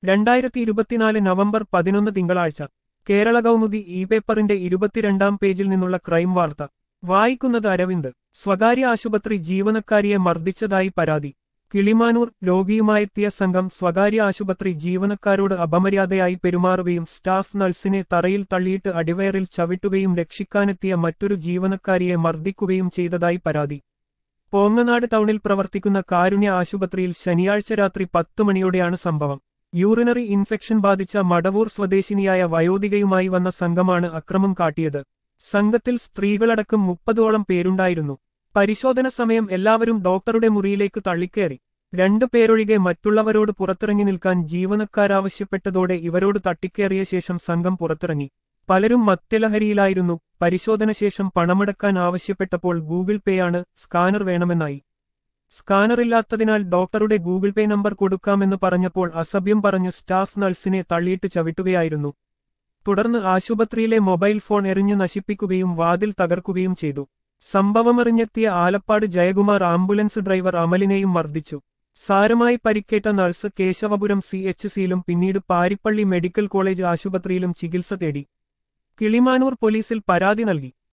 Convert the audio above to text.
രണ്ടായിരത്തി ഇരുപത്തിനാല് നവംബർ പതിനൊന്ന് തിങ്കളാഴ്ച കേരള കൗമുദി ഇ പേപ്പറിന്റെ ഇരുപത്തിരണ്ടാം പേജിൽ നിന്നുള്ള ക്രൈം വാർത്ത വായിക്കുന്നത് അരവിന്ദ് സ്വകാര്യ ആശുപത്രി ജീവനക്കാരിയെ മർദ്ദിച്ചതായി പരാതി കിളിമാനൂർ രോഗിയുമായെത്തിയ സംഘം സ്വകാര്യ ആശുപത്രി ജീവനക്കാരോട് അപമര്യാദയായി പെരുമാറുകയും സ്റ്റാഫ് നഴ്സിനെ തറയിൽ തള്ളിയിട്ട് അടിവയറിൽ ചവിട്ടുകയും രക്ഷിക്കാനെത്തിയ മറ്റൊരു ജീവനക്കാരിയെ മർദ്ദിക്കുകയും ചെയ്തതായി പരാതി പോങ്ങനാട് ടൗണിൽ പ്രവർത്തിക്കുന്ന കാരുണ്യ ആശുപത്രിയിൽ ശനിയാഴ്ച രാത്രി പത്തു മണിയോടെയാണ് സംഭവം യൂറിനറി ഇൻഫെക്ഷൻ ബാധിച്ച മടവൂർ സ്വദേശിനിയായ വയോധികയുമായി വന്ന സംഘമാണ് അക്രമം കാട്ടിയത് സംഘത്തിൽ സ്ത്രീകളടക്കം മുപ്പതോളം പേരുണ്ടായിരുന്നു പരിശോധന സമയം എല്ലാവരും ഡോക്ടറുടെ മുറിയിലേക്ക് തള്ളിക്കയറി രണ്ടു പേരൊഴികെ മറ്റുള്ളവരോട് പുറത്തിറങ്ങി നിൽക്കാൻ ജീവനക്കാരാവശ്യപ്പെട്ടതോടെ ഇവരോട് തട്ടിക്കേറിയ ശേഷം സംഘം പുറത്തിറങ്ങി പലരും മദ്യലഹരിയിലായിരുന്നു പരിശോധന ശേഷം പണമടക്കാൻ ആവശ്യപ്പെട്ടപ്പോൾ ഗൂഗിൾ പേയാണ് സ്കാനർ വേണമെന്നായി സ്കാനറില്ലാത്തതിനാൽ ഡോക്ടറുടെ ഗൂഗിൾ പേ നമ്പർ കൊടുക്കാമെന്ന് പറഞ്ഞപ്പോൾ അസഭ്യം പറഞ്ഞു സ്റ്റാഫ് നഴ്സിനെ തള്ളിയിട്ട് ചവിട്ടുകയായിരുന്നു തുടർന്ന് ആശുപത്രിയിലെ മൊബൈൽ ഫോൺ എറിഞ്ഞു നശിപ്പിക്കുകയും വാതിൽ തകർക്കുകയും ചെയ്തു സംഭവമറിഞ്ഞെത്തിയ ആലപ്പാട് ജയകുമാർ ആംബുലൻസ് ഡ്രൈവർ അമലിനെയും മർദ്ദിച്ചു സാരമായി പരിക്കേറ്റ നഴ്സ് കേശവപുരം സി എച്ച് സിയിലും പിന്നീട് പാരിപ്പള്ളി മെഡിക്കൽ കോളേജ് ആശുപത്രിയിലും ചികിത്സ തേടി കിളിമാനൂർ പോലീസിൽ പരാതി നൽകി